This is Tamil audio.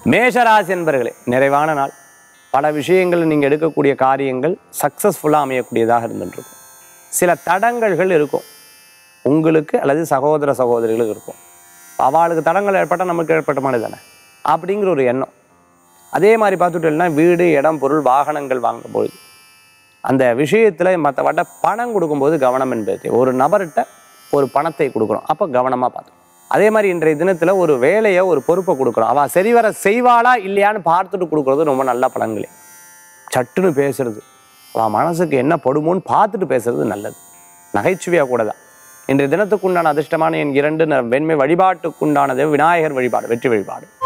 மேஷராசி என்பர்களே நிறைவான நாள் பல விஷயங்கள் நீங்கள் எடுக்கக்கூடிய காரியங்கள் சக்ஸஸ்ஃபுல்லாக அமையக்கூடியதாக இருந்துருக்கும் சில தடங்கல்கள் இருக்கும் உங்களுக்கு அல்லது சகோதர சகோதரிகளுக்கு இருக்கும் அவளுக்கு தடங்கள் ஏற்பட்டால் நமக்கு ஏற்பட்ட மாதிரி தானே அப்படிங்கிற ஒரு எண்ணம் அதே மாதிரி பார்த்துட்டோம்னா வீடு இடம் பொருள் வாகனங்கள் வாங்கும் பொழுது அந்த விஷயத்தில் மற்றவட்ட பணம் கொடுக்கும்போது கவனம் என்பது தேவை. ஒரு நபர்கிட்ட ஒரு பணத்தை கொடுக்குறோம் அப்போ கவனமாக பார்த்துக்கணும் அதே மாதிரி இன்றைய தினத்தில் ஒரு வேலையை ஒரு பொறுப்பை கொடுக்குறோம் அவள் சரிவர செய்வாளா இல்லையான்னு பார்த்துட்டு கொடுக்குறது ரொம்ப நல்ல பலன்களே சட்டுன்னு பேசுறது அவள் மனசுக்கு என்ன படுமோன்னு பார்த்துட்டு பேசுறது நல்லது நகைச்சுவையாக கூட தான் இன்றைய தினத்துக்குண்டான அதிர்ஷ்டமான என் இரண்டு ந- வெண்மை வழிபாட்டுக்குண்டானது விநாயகர் வழிபாடு வெற்றி வழிபாடு